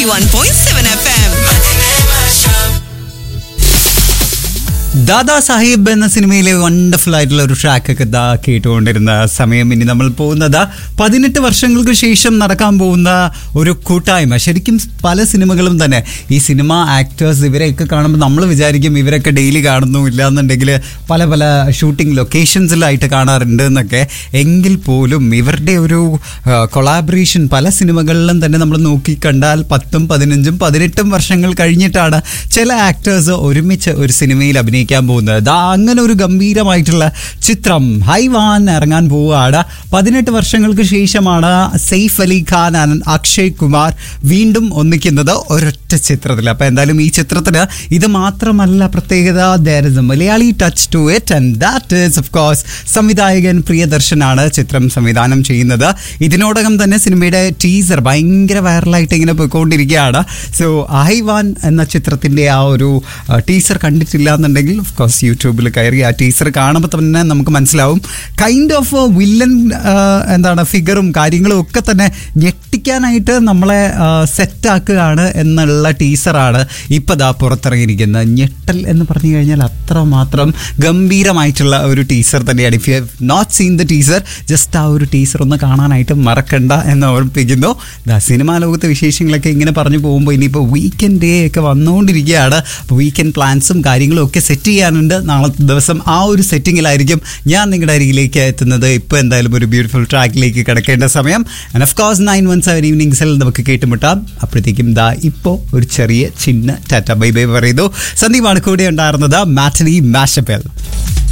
91.7 FM. Dada Sahib എന്ന സിനിമയിലെ wonderful ആയിട്ടുള്ള ഒരു ട്രാക്ക് ഒക്കെ ദാ കേട്ടുകൊണ്ടിരുന്ന സമയം ഇനി നമ്മൾ പോകുന്നത് പതിനെട്ട് വർഷങ്ങൾക്ക് ശേഷം നടക്കാൻ പോകുന്ന ഒരു കൂട്ടായ്മ ശരിക്കും പല സിനിമകളും തന്നെ ഈ സിനിമ ആക്ടേഴ്സ് ഇവരെയൊക്കെ കാണുമ്പോൾ നമ്മൾ വിചാരിക്കും ഇവരൊക്കെ ഡെയിലി കാണുന്നു ഇല്ല എന്നുണ്ടെങ്കിൽ പല പല ഷൂട്ടിംഗ് ലൊക്കേഷൻസിലായിട്ട് കാണാറുണ്ട് എന്നൊക്കെ എങ്കിൽ പോലും ഇവരുടെ ഒരു കൊളാബറേഷൻ പല സിനിമകളിലും തന്നെ നമ്മൾ നോക്കി കണ്ടാൽ പത്തും പതിനഞ്ചും പതിനെട്ടും വർഷങ്ങൾ കഴിഞ്ഞിട്ടാണ് ചില ആക്ടേഴ്സ് ഒരുമിച്ച് ഒരു സിനിമയിൽ അഭിനയിക്കാൻ പോകുന്നത് ദാ അങ്ങനെ ഒരു ഗംഭീരമായിട്ടുള്ള ചിത്രം ഹൈവാൻ ഇറങ്ങാൻ പോവുകയാണ് പതിനെട്ട് വർഷങ്ങൾക്ക് ശേഷമാണ് സെയ്ഫ് അലി ഖാൻ ആൻഡ് അക്ഷയ് കുമാർ വീണ്ടും ഒന്നിക്കുന്നത് ഒരൊറ്റ ചിത്രത്തിൽ അപ്പോൾ എന്തായാലും ഈ ചിത്രത്തിന് ഇത് മാത്രമല്ല പ്രത്യേകത there is a Malayali touch to it and that is of course സംവിധായകൻ പ്രിയദർശനാണ് ചിത്രം സംവിധാനം ചെയ്യുന്നത് ഇതിനോടകം തന്നെ സിനിമയുടെ ടീസർ ഭയങ്കര വൈറലായിട്ട് ഇങ്ങനെ പോയിക്കൊണ്ടിരിക്കുകയാണ് സോ ഐവാൻ എന്ന ചിത്രത്തിൻ്റെ ആ ഒരു ടീസർ കണ്ടിട്ടില്ല എന്നുണ്ടെങ്കിൽ ഓഫ് കോഴ്സ് യൂട്യൂബിൽ കയറി ആ ടീസർ കാണുമ്പോൾ തന്നെ നമുക്ക് മനസ്സിലാവും കൈൻഡ് ഓഫ് വില്ലൻ എന്താണ് ഫിഗറും കാര്യങ്ങളും ഒക്കെ തന്നെ ഞെട്ടിക്കാനായിട്ട് നമ്മളെ സെറ്റാക്കുകയാണ് എന്നുള്ള ടീസറാണ് ഇപ്പോൾ ദാ പുറത്തിറങ്ങിയിരിക്കുന്നത് ഞെട്ടൽ എന്ന് പറഞ്ഞു കഴിഞ്ഞാൽ അത്രമാത്രം ഗംഭീരമായിട്ടുള്ള ഒരു ടീസർ തന്നെയാണ് if you have not seen the teaser just ആ ഒരു ടീസർ ഒന്ന് കാണാനായിട്ട് മറക്കണ്ട എന്ന് ഓർമ്മിപ്പിക്കുന്നു ദാ സിനിമാ ലോകത്തെ വിശേഷങ്ങളൊക്കെ ഇങ്ങനെ പറഞ്ഞു പോകുമ്പോൾ ഇനിയിപ്പോൾ വീക്കെൻഡ് ഡേ ഒക്കെ വന്നുകൊണ്ടിരിക്കുകയാണ് അപ്പോൾ വീക്കെൻഡ് പ്ലാൻസും കാര്യങ്ങളും ഒക്കെ സെറ്റ് ചെയ്യാനുണ്ട് നാളത്തെ ദിവസം ആ ഒരു സെറ്റിങ്ങിലായിരിക്കും ഞാൻ നിങ്ങളുടെ അരികിലേക്ക് എത്തുന്നത് ഇപ്പോൾ എന്തായാലും ഒരു ബ്യൂട്ടിഫുൾ ട്രാക്കിലേക്ക് കിടക്കേണ്ട സമയം and of course nine one seven ഈവനിങ്സിൽ നമുക്ക് കേട്ടുമുട്ടാം അപ്പോഴത്തേക്കും ദാ ഇപ്പോൾ ഒരു ചെറിയ ചിന്ന ടാറ്റ ബൈ ബൈ പറയുന്നു സന്ദീപാണ് കൂടെ ഉണ്ടായിരുന്നത് മാറ്റനി മാഷപ്പൽ